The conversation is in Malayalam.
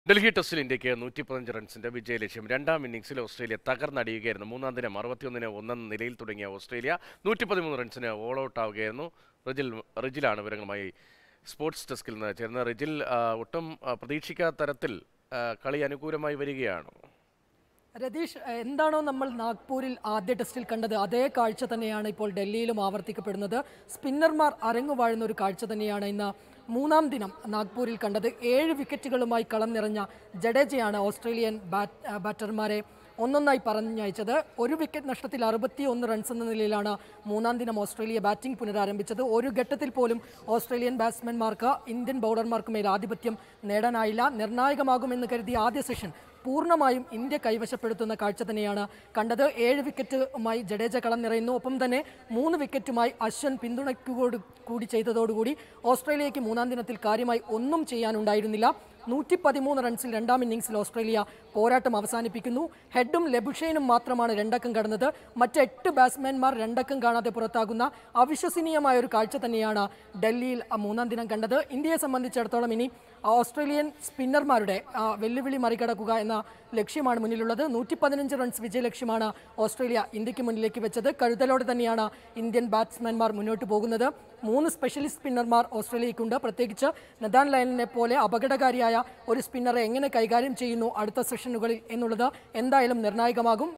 ഡൽഹി ടെസ്റ്റിൽ ഇന്ത്യക്ക് നൂറ്റി പതിനഞ്ച് റൺസിന്റെ വിജയലക്ഷ്യം രണ്ടാം ഇന്നിംഗ്സിൽ ഓസ്ട്രേലിയ തകർന്നടിയുകയായിരുന്നു മൂന്നാം ദിനം അറുപത്തിയൊന്നിന് ഒന്നെന്ന നിലയിൽ തുടങ്ങിയ ഓസ്ട്രേലിയ നൂറ്റി പതിമൂന്ന് റൺസിന് ഓൾ ഔട്ട് ആവുകയായിരുന്നു റിജിൽ റിജിലാണ് വിവരങ്ങളുമായി സ്പോർട്സ് ഡെസ്കിൽ നിന്ന് ചേർന്ന റിജിൽ ആ, ഒട്ടും ആ, പ്രതീക്ഷിക്കാത്ത തരത്തിൽ ആ, കളി അനുകൂലമായി വരികയാണ് രതീഷ് എന്താണോ നമ്മൾ നാഗ്പൂരിൽ ആദ്യ ടെസ്റ്റിൽ കണ്ടത് അതേ കാഴ്ച തന്നെയാണ് ഇപ്പോൾ ഡൽഹിയിലും ആവർത്തിക്കപ്പെടുന്നത് സ്പിന്നർമാർ അരങ്ങുവാഴുന്ന ഒരു കാഴ്ച തന്നെയാണ് ഇന്ന് മൂന്നാം ദിനം നാഗ്പൂരിൽ കണ്ടത് ഏഴ് വിക്കറ്റുകളുമായി കളം നിറഞ്ഞ ജഡേജയാണ് ഓസ്ട്രേലിയൻ ബാറ്റ് ആ, ബാറ്റർമാരെ ഒന്നൊന്നായി പറഞ്ഞയച്ചത് ഒരു വിക്കറ്റ് നഷ്ടത്തിൽ അറുപത്തി ഒന്ന് റൺസ് എന്ന നിലയിലാണ് മൂന്നാം ദിനം ഓസ്ട്രേലിയ ബാറ്റിംഗ് പുനരാരംഭിച്ചത് ഒരു ഘട്ടത്തിൽ പോലും ഓസ്ട്രേലിയൻ ബാറ്റ്സ്മാൻമാർക്ക് ഇന്ത്യൻ ബൗളർമാർക്ക് മേൽ ആധിപത്യം നേടാനായില്ല നിർണായകമാകുമെന്ന് കരുതിയ ആദ്യ സെഷൻ പൂർണ്ണമായും ഇന്ത്യ കൈവശപ്പെടുത്തുന്ന കാഴ്ച തന്നെയാണ് കണ്ടത് ഏഴ് വിക്കറ്റുമായി ജഡേജ കളം നിറയുന്നു ഒപ്പം തന്നെ മൂന്ന് വിക്കറ്റുമായി അശ്വൻ പിന്തുണയ്ക്കുകയോട് കൂടി ചെയ്തതോടുകൂടി ഓസ്ട്രേലിയയ്ക്ക് മൂന്നാം ദിനത്തിൽ കാര്യമായി ഒന്നും ചെയ്യാനുണ്ടായിരുന്നില്ല നൂറ്റി പതിമൂന്ന് റൺസിൽ രണ്ടാം ഇന്നിംഗ്സിൽ ഓസ്ട്രേലിയ പോരാട്ടം അവസാനിപ്പിക്കുന്നു ഹെഡും ലെബുഷേനും മാത്രമാണ് രണ്ടക്കം കടന്നത് മറ്റ് എട്ട് ബാറ്റ്സ്മാൻമാർ രണ്ടക്കം കാണാതെ പുറത്താകുന്ന അവിശ്വസനീയമായ ഒരു കാഴ്ച തന്നെയാണ് ഡൽഹിയിൽ ആ മൂന്നാം ദിനം കണ്ടത് ഇന്ത്യയെ സംബന്ധിച്ചിടത്തോളം ഇനി ഓസ്ട്രേലിയൻ സ്പിന്നർമാരുടെ ആ, വെല്ലുവിളി മറികടക്കുക എന്ന ലക്ഷ്യമാണ് മുന്നിലുള്ളത് നൂറ്റി പതിനഞ്ച് റൺസ് വിജയലക്ഷ്യമാണ് ഓസ്ട്രേലിയ ഇന്ത്യക്ക് മുന്നിലേക്ക് വെച്ചത് കരുതലോടെ തന്നെയാണ് ഇന്ത്യൻ ബാറ്റ്സ്മാൻമാർ മുന്നോട്ട് പോകുന്നത് മൂന്ന് സ്പെഷ്യലിസ്റ്റ് സ്പിന്നർമാർ ഓസ്ട്രേലിയയ്ക്കുണ്ട് പ്രത്യേകിച്ച് നദാൻ ലയനിനെ പോലെ അപകടകാരിയായ ഒരു സ്പിന്നറെ എങ്ങനെ കൈകാര്യം ചെയ്യുന്നു അടുത്ത സെഷനുകളിൽ എന്നുള്ളത് എന്തായാലും നിർണായകമാകും